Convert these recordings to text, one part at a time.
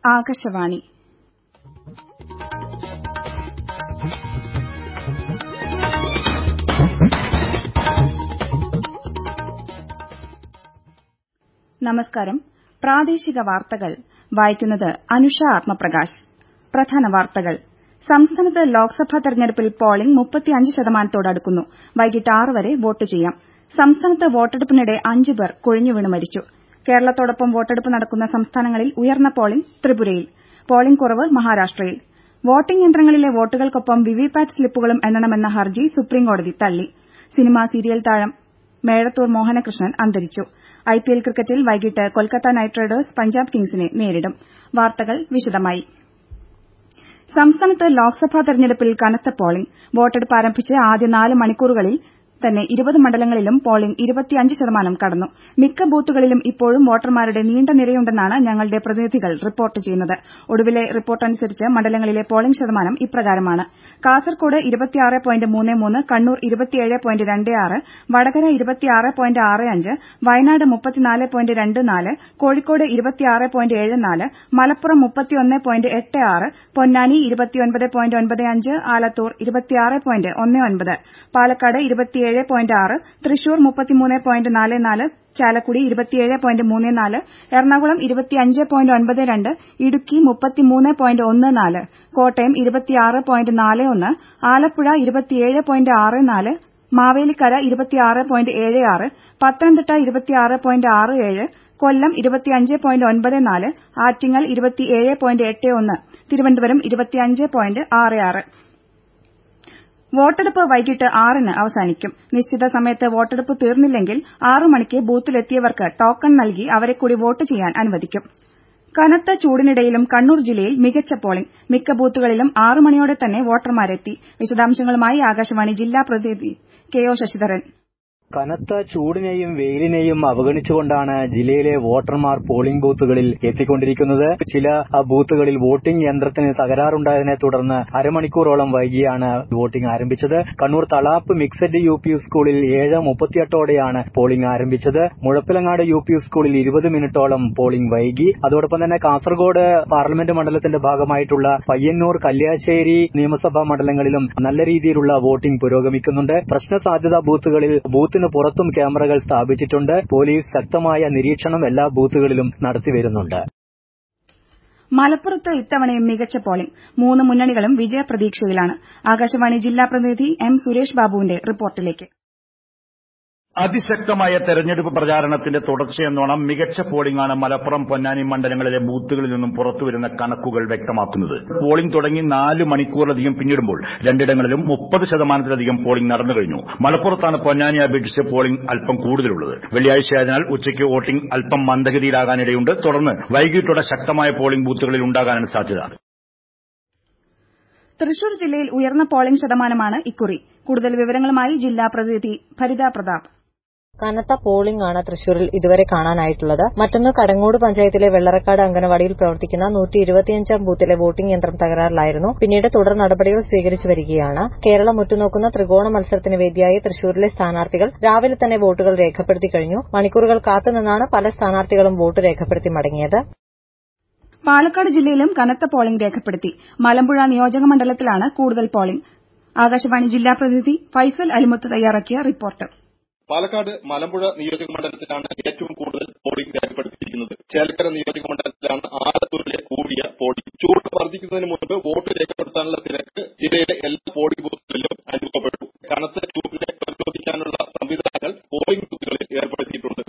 ആകാശവാണി നമസ്കാരം പ്രാദേശിക വാർത്തകൾ വായിക്കുന്നത് അനുഷ ആത്മപ്രകാശ് പ്രധാന വാർത്തകൾ സംസ്ഥാനത്ത് ലോക്സഭാ തെരഞ്ഞെടുപ്പിൽ പോളിംഗ് മുപ്പത്തിയഞ്ച് ശതമാനത്തോടടുക്കുന്നു വൈകിട്ട് ആറ് വരെ വോട്ട് ചെയ്യാം സംസ്ഥാനത്ത് വോട്ടെടുപ്പിനിടെ അഞ്ച് പേർ കുഴഞ്ഞുവീണ് മരിച്ചു കേരളത്തോടൊപ്പം വോട്ടെടുപ്പ് നടക്കുന്ന സംസ്ഥാനങ്ങളിൽ ഉയർന്ന പോളിംഗ് ത്രിപുരയിൽ പോളിംഗ് കുറവ് മഹാരാഷ്ട്രയിൽ വോട്ടിംഗ് യന്ത്രങ്ങളിലെ വോട്ടുകൾക്കൊപ്പം വിവിപാറ്റ് സ്ലിപ്പുകളും എണ്ണണമെന്ന ഹർജി സുപ്രീംകോടതി തള്ളി സിനിമാ സീരിയൽ താരം മേഴത്തൂർ മോഹനകൃഷ്ണൻ അന്തരിച്ചു ഐപിഎൽ ക്രിക്കറ്റിൽ വൈകിട്ട് കൊൽക്കത്ത നൈറ്റ് റൈഡേഴ്സ് പഞ്ചാബ് കിംഗ്സിനെ നേരിടും വാർത്തകൾ വിശദമായി സംസ്ഥാനത്ത് ലോക്സഭാ തെരഞ്ഞെടുപ്പിൽ കനത്ത പോളിംഗ് വോട്ടെടുപ്പ് ആരംഭിച്ച് ആദ്യ നാല് മണിക്കൂറുകളിൽ തന്നെ ഇരുപത് മണ്ഡലങ്ങളിലും പോളിംഗ് ഇരുപത്തിയഞ്ച് ശതമാനം കടന്നു മിക്ക ബൂത്തുകളിലും ഇപ്പോഴും വോട്ടർമാരുടെ നീണ്ട നിരയുണ്ടെന്നാണ് ഞങ്ങളുടെ പ്രതിനിധികൾ റിപ്പോർട്ട് ചെയ്യുന്നത് ഒടുവിലെ റിപ്പോർട്ടനുസരിച്ച് മണ്ഡലങ്ങളിലെ പോളിംഗ് ശതമാനം ഇപ്രകാരമാണ് കാസർകോട് കണ്ണൂർ വടകര വയനാട് കോഴിക്കോട് മലപ്പുറം പൊന്നാനി ആലത്തൂർ പാലക്കാട് തൃശൂർ ചാലക്കുടി എറണാകുളം ഇടുക്കി കോട്ടയം ആലപ്പുഴ മാവേലിക്കര പത്തനംതിട്ട കൊല്ലം ആറ്റിങ്ങൽ തിരുവനന്തപുരം വോട്ടെടുപ്പ് വൈകിട്ട് ആറിന് അവസാനിക്കും നിശ്ചിത സമയത്ത് വോട്ടെടുപ്പ് തീർന്നില്ലെങ്കിൽ ആറ് മണിക്ക് ബൂത്തിലെത്തിയവർക്ക് ടോക്കൺ നൽകി അവരെക്കൂടി വോട്ട് ചെയ്യാൻ അനുവദിക്കും കനത്ത ചൂടിനിടയിലും കണ്ണൂർ ജില്ലയിൽ മികച്ച പോളിംഗ് മിക്ക ബൂത്തുകളിലും ആറ് മണിയോടെ തന്നെ വോട്ടർമാരെത്തി വിശദാംശങ്ങളുമായി ആകാശവാണി ജില്ലാ പ്രതിനിധി കെ ഒ ശശിധരൻ കനത്ത ചൂടിനെയും വെയിലിനെയും അവഗണിച്ചുകൊണ്ടാണ് ജില്ലയിലെ വോട്ടർമാർ പോളിംഗ് ബൂത്തുകളിൽ എത്തിക്കൊണ്ടിരിക്കുന്നത് ചില ബൂത്തുകളിൽ വോട്ടിംഗ് യന്ത്രത്തിന് തകരാറുണ്ടായതിനെ തുടർന്ന് അരമണിക്കൂറോളം വൈകിയാണ് വോട്ടിംഗ് ആരംഭിച്ചത് Kannur Thalap mixed U P സ്കൂളിൽ ഏഴ് മുപ്പത്തിയെട്ടോടെയാണ് പോളിംഗ് ആരംഭിച്ചത് മുഴപ്പിലങ്ങാട് യു പി സ്കൂളിൽ ഇരുപത് മിനിറ്റോളം പോളിംഗ് വൈകി അതോടൊപ്പം തന്നെ കാസർഗോഡ് പാർലമെന്റ് മണ്ഡലത്തിന്റെ ഭാഗമായിട്ടുള്ള പയ്യന്നൂർ കല്യാശ്ശേരി നിയമസഭാ മണ്ഡലങ്ങളിലും നല്ല രീതിയിലുള്ള വോട്ടിംഗ് പുരോഗമിക്കുന്നുണ്ട് പ്രശ്ന സാധ്യതാ ബൂത്തുകളിൽ ബൂത്ത് ബൂത്തിന് പുറത്തും ക്യാമറകൾ സ്ഥാപിച്ചിട്ടുണ്ട് പോലീസ് ശക്തമായ നിരീക്ഷണം എല്ലാ ബൂത്തുകളിലും നടത്തിവരുന്നുണ്ട് മലപ്പുറത്ത് ഇത്തവണയും മികച്ച പോളിംഗ് മൂന്ന് മുന്നണികളും വിജയപ്രതീക്ഷയിലാണ് ആകാശവാണി ജില്ലാ പ്രതിനിധി എം സുരേഷ് ബാബുവിന്റെ റിപ്പോർട്ടിലേക്ക് അതിശക്തമായ തെരഞ്ഞെടുപ്പ് പ്രചാരണത്തിന്റെ തുടർച്ചയെന്നോണം മികച്ച പോളിംഗാണ് മലപ്പുറം പൊന്നാനി മണ്ഡലങ്ങളിലെ ബൂത്തുകളിൽ നിന്നും പുറത്തുവരുന്ന കണക്കുകൾ വ്യക്തമാക്കുന്നത് പോളിംഗ് തുടങ്ങി നാല് മണിക്കൂറിലധികം പിന്നിടുമ്പോൾ രണ്ടിടങ്ങളിലും മുപ്പത് ശതമാനത്തിലധികം പോളിംഗ് നടന്നു കഴിഞ്ഞു മലപ്പുറത്താണ് പൊന്നാനി അപേക്ഷിച്ച് പോളിംഗ് അല്പം കൂടുതലുള്ളത് വെള്ളിയാഴ്ചയായതിനാൽ ഉച്ചയ്ക്ക് വോട്ടിംഗ് അല്പം മന്ദഗതിയിലാകാനിടയുണ്ട് തുടർന്ന് വൈകിട്ടോടെ ശക്തമായ പോളിംഗ് ബൂത്തുകളിൽ ഉണ്ടാകാനാണ് സാധ്യത തൃശൂർ ജില്ലയിൽ ഉയർന്ന പോളിംഗ് ശതമാനമാണ് ഇക്കുറി കൂടുതൽ വിവരങ്ങളുമായി ജില്ലാ പ്രതിനിധി ഭരിത പ്രതാപ് കനത്ത പോളിംഗ് ആണ് തൃശൂരിൽ ഇതുവരെ കാണാനായിട്ടുള്ളത് മറ്റൊന്ന് കടങ്ങോട് പഞ്ചായത്തിലെ വെള്ളറക്കാട് അംഗനവാടിയിൽ പ്രവർത്തിക്കുന്ന നൂറ്റി ഇരുപത്തിയഞ്ചാം ബൂത്തിലെ വോട്ടിംഗ് യന്ത്രം തകരാറിലായിരുന്നു പിന്നീട് തുടർ നടപടികൾ സ്വീകരിച്ചു വരികയാണ് കേരളം ഉറ്റുനോക്കുന്ന ത്രികോണ മത്സരത്തിന് വേദിയായ തൃശൂരിലെ സ്ഥാനാർത്ഥികൾ രാവിലെ തന്നെ വോട്ടുകൾ രേഖപ്പെടുത്തി കഴിഞ്ഞു മണിക്കൂറുകൾ കാത്തുനിന്നാണ് പല സ്ഥാനാർത്ഥികളും വോട്ട് രേഖപ്പെടുത്തി മടങ്ങിയത് പാലക്കാട് ജില്ലയിലും കനത്ത പോളിംഗ് രേഖപ്പെടുത്തി മലമ്പുഴ നിയോജക മണ്ഡലത്തിലാണ് കൂടുതൽ പോളിംഗ് ആകാശവാണി ജില്ലാ പ്രതിനിധി ഫൈസൽ അലിമുത്ത് തയ്യാറാക്കിയ റിപ്പോർട്ട് പാലക്കാട് മലമ്പുഴ നിയോജക മണ്ഡലത്തിലാണ് ഏറ്റവും കൂടുതൽ പോളിംഗ് രേഖപ്പെടുത്തിയിരിക്കുന്നത് ചേലക്കര നിയോജക മണ്ഡലത്തിലാണ് ആലത്തൂരിലെ കൂടിയ പോളിംഗ് ചൂട് വർദ്ധിക്കുന്നതിന് മുൻപ് വോട്ട് രേഖപ്പെടുത്താനുള്ള തിരക്ക് ജില്ലയിലെ എല്ലാ പോളിംഗ് ബൂത്തുകളിലും അനുഭവപ്പെട്ടു കനത്ത ചൂടിനെ പ്രതിരോധിക്കാനുള്ള സംവിധാനങ്ങൾ പോളിംഗ് ബൂത്തുകളിൽ ഏർപ്പെടുത്തിയിട്ടുണ്ട്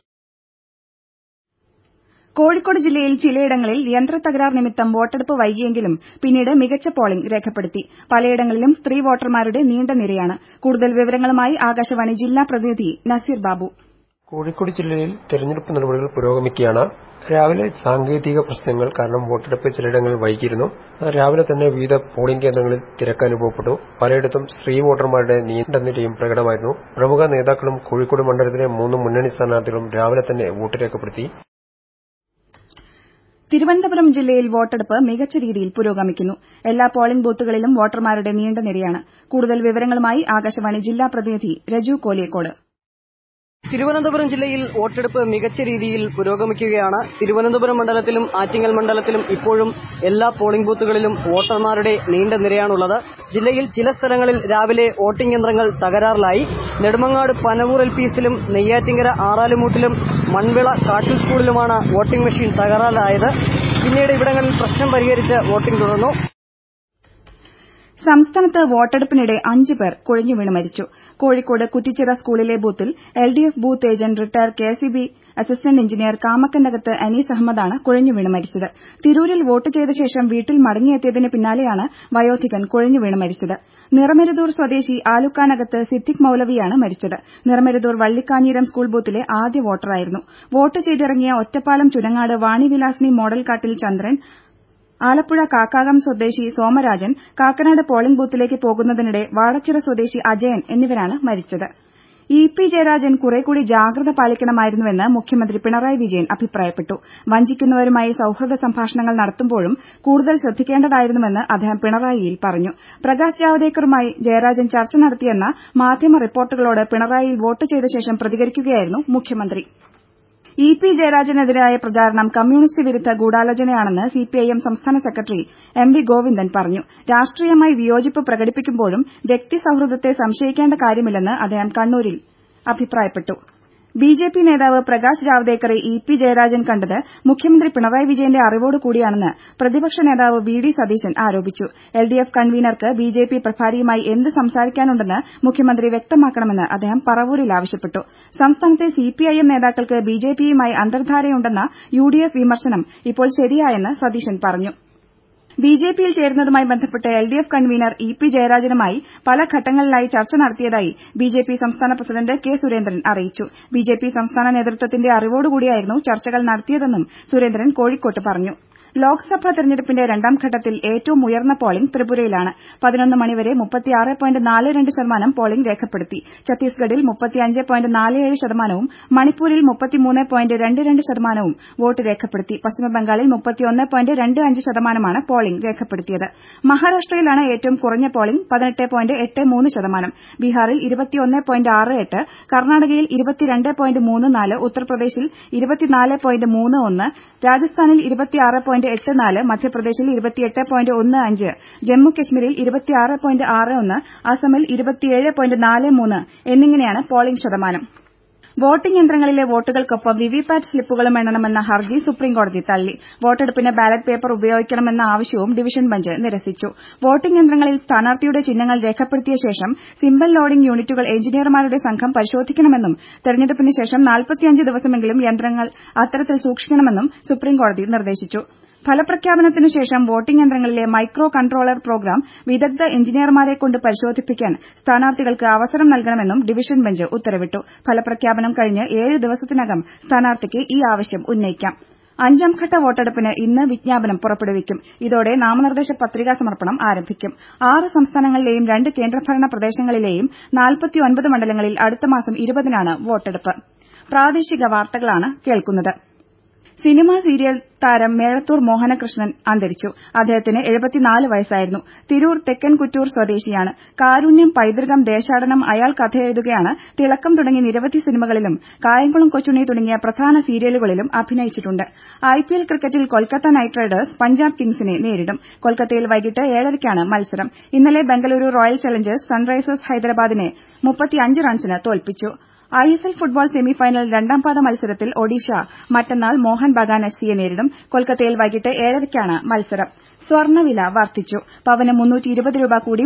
കോഴിക്കോട് ജില്ലയിൽ ചിലയിടങ്ങളിൽ യന്ത്ര തകരാർ നിമിത്തം വോട്ടെടുപ്പ് വൈകിയെങ്കിലും പിന്നീട് മികച്ച പോളിംഗ് രേഖപ്പെടുത്തി പലയിടങ്ങളിലും സ്ത്രീ വോട്ടർമാരുടെ നീണ്ട നിരയാണ് കൂടുതൽ വിവരങ്ങളുമായി ആകാശവാണി ജില്ലാ പ്രതിനിധി നസീർ ബാബു കോഴിക്കോട് ജില്ലയിൽ തെരഞ്ഞെടുപ്പ് നടപടികൾ പുരോഗമിക്കുകയാണ് രാവിലെ സാങ്കേതിക പ്രശ്നങ്ങൾ കാരണം വോട്ടെടുപ്പ് ചിലയിടങ്ങളിൽ വൈകിയിരുന്നു രാവിലെ തന്നെ വിവിധ പോളിംഗ് കേന്ദ്രങ്ങളിൽ തിരക്ക് അനുഭവപ്പെട്ടു പലയിടത്തും സ്ത്രീ വോട്ടർമാരുടെ നീണ്ട നിരയും പ്രകടമായിരുന്നു പ്രമുഖ നേതാക്കളും കോഴിക്കോട് മണ്ഡലത്തിലെ മൂന്ന് മുന്നണി സ്ഥാനാർത്ഥികളും രാവിലെ തന്നെ വോട്ട് രേഖപ്പെടുത്തി തിരുവനന്തപുരം ജില്ലയിൽ വോട്ടെടുപ്പ് മികച്ച രീതിയിൽ പുരോഗമിക്കുന്നു എല്ലാ പോളിംഗ് ബൂത്തുകളിലും വോട്ടർമാരുടെ നീണ്ട നിരയാണ് കൂടുതൽ വിവരങ്ങളുമായി ആകാശവാണി ജില്ലാ പ്രതിനിധി രജു കോലിയക്കോട് തിരുവനന്തപുരം ജില്ലയിൽ വോട്ടെടുപ്പ് മികച്ച രീതിയിൽ പുരോഗമിക്കുകയാണ് തിരുവനന്തപുരം മണ്ഡലത്തിലും ആറ്റിങ്ങൽ മണ്ഡലത്തിലും ഇപ്പോഴും എല്ലാ പോളിംഗ് ബൂത്തുകളിലും വോട്ടർമാരുടെ നീണ്ട നിരയാണുള്ളത് ജില്ലയിൽ ചില സ്ഥലങ്ങളിൽ രാവിലെ വോട്ടിംഗ് യന്ത്രങ്ങൾ തകരാറിലായി നെടുമങ്ങാട് പനവൂർ എൽ പി എസിലും നെയ്യാറ്റിങ്കര ആറാലുമൂട്ടിലും മൺവിള കാട്ടിൽ സ്കൂളിലുമാണ് വോട്ടിംഗ് മെഷീൻ തകരാറിലായത് പിന്നീട് ഇവിടങ്ങളിൽ പ്രശ്നം പരിഹരിച്ച് വോട്ടിംഗ് തുടർന്നു സംസ്ഥാനത്ത് വോട്ടെടുപ്പിനിടെ അഞ്ച് പേർ കുഴഞ്ഞു വീണ് മരിച്ചു കോഴിക്കോട് കുറ്റിച്ചിറ സ്കൂളിലെ ബൂത്തിൽ L D F booth agent retire K S E B assistant engineer Kamakkandakath Anees അഹമ്മദാണ് കുഴഞ്ഞു വീണ് മരിച്ചത് തിരൂരിൽ വോട്ട് ചെയ്ത ശേഷം വീട്ടിൽ മടങ്ങിയെത്തിയതിന് പിന്നാലെയാണ് വയോധികൻ കുഴഞ്ഞു വീണ് മരിച്ചത് നിറമരുതൂർ സ്വദേശി ആലുക്കാനകത്ത് സിദ്ദിഖ് മൌലവിയാണ് മരിച്ചത് നിറമരുതൂർ വള്ളിക്കാഞ്ഞീരം സ്കൂൾ ബൂത്തിലെ ആദ്യ വോട്ടറായിരുന്നു വോട്ട് ചെയ്തിറങ്ങിയ ഒറ്റപ്പാലം ചുരങ്ങാട് വാണിവിലാസിനി മോഡൽ കാട്ടിൽ ചന്ദ്രൻ ആലപ്പുഴ കാക്കാകം സ്വദേശി സോമരാജൻ കാക്കനാട് പോളിംഗ് ബൂത്തിലേക്ക് പോകുന്നതിനിടെ വാടച്ചിറ സ്വദേശി അജയൻ എന്നിവരാണ് മരിച്ചത് ഇ പി ജയരാജൻ കുറെക്കൂടി ജാഗ്രത പാലിക്കണമായിരുന്നുവെന്ന് മുഖ്യമന്ത്രി പിണറായി വിജയൻ അഭിപ്രായപ്പെട്ടു വഞ്ചിക്കുന്നവരുമായി സൌഹൃദ സംഭാഷണങ്ങൾ നടത്തുമ്പോഴും കൂടുതൽ ശ്രദ്ധിക്കേണ്ടതായിരുന്നുവെന്ന് അദ്ദേഹം പിണറായിയിൽ പറഞ്ഞു പ്രകാശ് ജാവ്ദേക്കറുമായി ജയരാജൻ ചർച്ച നടത്തിയെന്ന മാധ്യമ റിപ്പോർട്ടുകളോട് പിണറായിയിൽ വോട്ട് ചെയ്ത ശേഷം പ്രതികരിക്കുകയായിരുന്നു മുഖ്യമന്ത്രി ഇ പി ജയരാജനെതിരായ പ്രചാരണം കമ്മ്യൂണിസ്റ്റ് വിരുദ്ധ ഗൂഢാലോചനയാണെന്ന് സിപിഐഎം സംസ്ഥാന സെക്രട്ടറി എം വി ഗോവിന്ദൻ പറഞ്ഞു രാഷ്ട്രീയമായി വിയോജിപ്പ് പ്രകടിപ്പിക്കുമ്പോഴും വ്യക്തി സൌഹൃദത്തെ സംശയിക്കേണ്ട കാര്യമില്ലെന്ന് അദ്ദേഹം കണ്ണൂരിൽ അഭിപ്രായപ്പെട്ടു ബിജെപി നേതാവ് പ്രകാശ് ജാവ്ദേക്കറെ ഇ പി ജയരാജൻ കണ്ടത് മുഖ്യമന്ത്രി പിണറായി വിജയന്റെ അറിവോടുകൂടിയാണെന്ന് പ്രതിപക്ഷ നേതാവ് വി ഡി സതീശൻ ആരോപിച്ചു എൽഡിഎഫ് കൺവീനർക്ക് ബിജെപി പ്രഭാരിയുമായി എന്ത് സംസാരിക്കാനുണ്ടെന്ന് മുഖ്യമന്ത്രി വ്യക്തമാക്കണമെന്ന് അദ്ദേഹം പറവൂരിൽ ആവശ്യപ്പെട്ടു സംസ്ഥാനത്തെ സിപിഐഎം നേതാക്കൾക്ക് ബിജെപിയുമായി അന്തർധാരയുണ്ടെന്ന യുഡിഎഫ് വിമർശനം ഇപ്പോൾ ശരിയായെന്ന് സതീശൻ പറഞ്ഞു ബിജെപിയിൽ ചേരുന്നതുമായി ബന്ധപ്പെട്ട് എൽഡിഎഫ് കൺവീനർ ഇ പി ജയരാജനുമായി പല ഘട്ടങ്ങളിലായി ചർച്ച നടത്തിയതായി ബിജെപി സംസ്ഥാന പ്രസിഡന്റ് കെ സുരേന്ദ്രൻ അറിയിച്ചു ബിജെപി സംസ്ഥാന നേതൃത്വത്തിന്റെ അറിവോടുകൂടിയായിരുന്നു ചർച്ചകൾ നടത്തിയതെന്നും സുരേന്ദ്രൻ കോഴിക്കോട്ട് പറഞ്ഞു ലോക്സഭാ തെരഞ്ഞെടുപ്പിന്റെ രണ്ടാം ഘട്ടത്തിൽ ഏറ്റവും ഉയർന്ന പോളിംഗ് ത്രിപുരയിലാണ് പതിനൊന്ന് മണിവരെ മുപ്പത്തിയാറ് പോയിന്റ് നാല് രണ്ട് ശതമാനം പോളിംഗ് രേഖപ്പെടുത്തി ഛത്തീസ്ഗഡിൽ മുപ്പത്തിയഞ്ച് പോയിന്റ് നാല് ഏഴ് ശതമാനവും മണിപ്പൂരിൽ മുപ്പത്തിമൂന്ന് പോയിന്റ് രണ്ട് രണ്ട് ശതമാനവും വോട്ട് രേഖപ്പെടുത്തി പശ്ചിമബംഗാളിൽ മുപ്പത്തിയൊന്ന് പോയിന്റ് രണ്ട് അഞ്ച് ശതമാനമാണ് പോളിംഗ് രേഖപ്പെടുത്തിയത് മഹാരാഷ്ട്രയിലാണ് ഏറ്റവും കുറഞ്ഞ പോളിംഗ് പതിനെട്ട് പോയിന്റ് എട്ട് മൂന്ന് ശതമാനം ബീഹാറിൽ ഇരുപത്തിയൊന്ന് പോയിന്റ് ആറ് എട്ട് കർണാടകയിൽ ഇരുപത്തിരണ്ട് പോയിന്റ് മൂന്ന് നാല് ഉത്തർപ്രദേശിൽ ഇരുപത്തിനാല് പോയിന്റ് മൂന്ന് ഒന്ന് രാജസ്ഥാനിൽ ഇരുപത്തിയാറ് പോയിന്റ് എട്ട് നാല് മധ്യപ്രദേശിൽ ഇരുപത്തിയെട്ട് പോയിന്റ് ഒന്ന് അഞ്ച് ജമ്മു കശ്മീരിൽ ഇരുപത്തിയാറ് പോയിന്റ് ആറ് ഒന്ന് അസമിൽ ഇരുപത്തിയേഴ് പോയിന്റ് നാല് മൂന്ന് എന്നിങ്ങനെയാണ് പോളിംഗ് ശതമാനം വോട്ടിംഗ് യന്ത്രങ്ങളിലെ വോട്ടുകൾക്കൊപ്പം വിവിപാറ്റ് സ്ലിപ്പുകളും എണ്ണണമെന്ന ഹർജി സുപ്രീംകോടതി തള്ളി വോട്ടെടുപ്പിന് ബാലറ്റ് പേപ്പർ ഉപയോഗിക്കണമെന്ന ആവശ്യവും ഡിവിഷൻ ബെഞ്ച് നിരസിച്ചു വോട്ടിംഗ് യന്ത്രങ്ങളിൽ സ്ഥാനാർത്ഥിയുടെ ചിഹ്നങ്ങൾ രേഖപ്പെടുത്തിയ ശേഷം സിംബൽ ലോഡിംഗ് യൂണിറ്റുകൾ എഞ്ചിനീയർമാരുടെ സംഘം പരിശോധിക്കണമെന്നും തെരഞ്ഞെടുപ്പിന് ശേഷം നാൽപ്പത്തിയഞ്ച് ദിവസമെങ്കിലും യന്ത്രങ്ങൾ അത്തരത്തിൽ സൂക്ഷിക്കണമെന്നും സുപ്രീംകോടതി നിർദ്ദേശിച്ചു ഫലപ്രഖ്യാപനത്തിനു ശേഷം വോട്ടിംഗ് യന്ത്രങ്ങളിലെ മൈക്രോ കൺട്രോളർ പ്രോഗ്രാം വിദഗ്ധ എഞ്ചിനീയർമാരെക്കൊണ്ട് പരിശോധിപ്പിക്കാൻ സ്ഥാനാർത്ഥികൾക്ക് അവസരം നൽകണമെന്നും ഡിവിഷൻ ബെഞ്ച് ഉത്തരവിട്ടു ഫലപ്രഖ്യാപനം കഴിഞ്ഞ് ഏഴ് ദിവസത്തിനകം സ്ഥാനാർത്ഥിക്ക് ഈ ആവശ്യം ഉന്നയിക്കാം അഞ്ചാം ഘട്ട വോട്ടെടുപ്പിന് ഇന്ന് വിജ്ഞാപനം പുറപ്പെടുവിക്കും ഇതോടെ നാമനിർദ്ദേശ പത്രികാ സമർപ്പണം ആരംഭിക്കും ആറ് സംസ്ഥാനങ്ങളിലെയും രണ്ട് കേന്ദ്രഭരണ പ്രദേശങ്ങളിലെയും നാൽപ്പത്തിയൊൻപത് മണ്ഡലങ്ങളിൽ അടുത്ത മാസം ഇരുപതിനാണ് വോട്ടെടുപ്പ് പ്രാദേശിക വാർത്തകളാണ് കേൾക്കുന്നത് സിനിമാ സീരിയൽ താരം മേഴത്തൂർ മോഹനകൃഷ്ണൻ അന്തരിച്ചു അദ്ദേഹത്തിന് എഴുപത്തിനാല് വയസ്സായിരുന്നു തിരൂർ തെക്കൻ കുറ്റൂർ സ്വദേശിയാണ് കാരുണ്യം പൈതൃകം ദേശാടനം അയാൾ കഥയെഴുതുകയാണ് തിളക്കം തുടങ്ങി നിരവധി സിനിമകളിലും കായംകുളം കൊച്ചുണ്ണി തുടങ്ങിയ പ്രധാന സീരിയലുകളിലും അഭിനയിച്ചിട്ടുണ്ട് ഐപിഎൽ ക്രിക്കറ്റിൽ കൊൽക്കത്ത നൈറ്റ് റൈഡേഴ്സ് പഞ്ചാബ് കിങ്സിനെ നേരിടും കൊൽക്കത്തയിൽ വൈകിട്ട് ഏഴരയ്ക്കാണ് മത്സരം ഇന്നലെ ബംഗളൂരു റോയൽ ചലഞ്ചേഴ്സ് സൺറൈസേഴ്സ് ഹൈദരാബാദിനെ മുപ്പത്തിയഞ്ച് റൺസിന് തോൽപ്പിച്ചു ഐഎസ്എൽ ഫുട്ബോൾ സെമിഫൈനൽ രണ്ടാം പാദ മത്സരത്തിൽ ഒഡീഷ മറ്റന്നാൾ മോഹൻ ബഗാൻ എഫ്സിയെ നേരിടും കൊൽക്കത്തയിൽ വൈകിട്ട് ഏഴരയ്ക്കാണ് മത്സരം സ്വർണ്ണവില വർദ്ധിച്ചു പവന് രൂപ കൂടി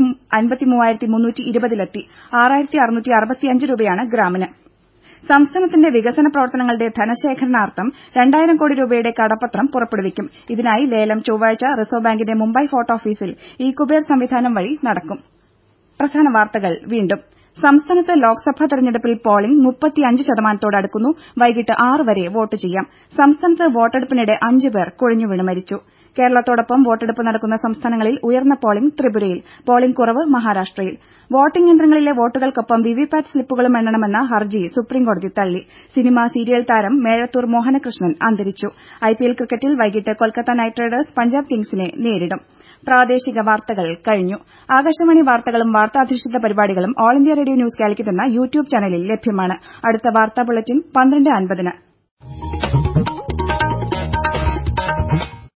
ലെത്തി രൂപയാണ് ഗ്രാമിന് സംസ്ഥാനത്തിന്റെ വികസന പ്രവർത്തനങ്ങളുടെ ധനശേഖരണാർത്ഥം രണ്ടായിരം കോടി രൂപയുടെ കടപ്പത്രം പുറപ്പെടുവിക്കും ഇതിനായി ലേലം ചൊവ്വാഴ്ച റിസർവ് ബാങ്കിന്റെ മുംബൈ ഫോർട്ട് ഓഫീസിൽ ഇ കുബേർ സംവിധാനം വഴി നടക്കും പ്രധാന വാർത്തകൾ വീണ്ടും സംസ്ഥാനത്ത് ലോക്സഭാ തെരഞ്ഞെടുപ്പിൽ പോളിംഗ് മുപ്പത്തിയഞ്ച് ശതമാനത്തോടടുക്കുന്നു വൈകിട്ട് ആറ് വരെ വോട്ട് ചെയ്യാം സംസ്ഥാനത്ത് വോട്ടെടുപ്പിനിടെ അഞ്ച് പേർ കുഴഞ്ഞുവീണ് മരിച്ചു കേരളത്തോടൊപ്പം വോട്ടെടുപ്പ് നടക്കുന്ന സംസ്ഥാനങ്ങളിൽ ഉയർന്ന പോളിംഗ് ത്രിപുരയിൽ പോളിംഗ് കുറവ് മഹാരാഷ്ട്രയിൽ വോട്ടിംഗ് യന്ത്രങ്ങളിലെ വോട്ടുകൾക്കൊപ്പം വിവിപാറ്റ് സ്ലിപ്പുകളും എണ്ണണമെന്ന ഹർജി സുപ്രീംകോടതി തള്ളി സിനിമാ സീരിയൽ താരം മേഴത്തൂർ മോഹനകൃഷ്ണൻ അന്തരിച്ചു ഐപിഎൽ ക്രിക്കറ്റിൽ വൈകിട്ട് കൊൽക്കത്ത നൈറ്റ് റൈഡേഴ്സ് പഞ്ചാബ് കിങ്സിനെ നേരിടും പ്രാദേശിക വാർത്തകൾ കഴിഞ്ഞു ആകാശവാണി വാർത്തകളും വാർത്താധിഷ്ഠിത പരിപാടികളും all India radio news Calicut എന്ന യൂട്യൂബ് ചാനലിൽ ലഭ്യമാണ് അടുത്ത വാർത്താ ബുള്ളറ്റിൻ പന്ത്രണ്ട് അൻപതിന്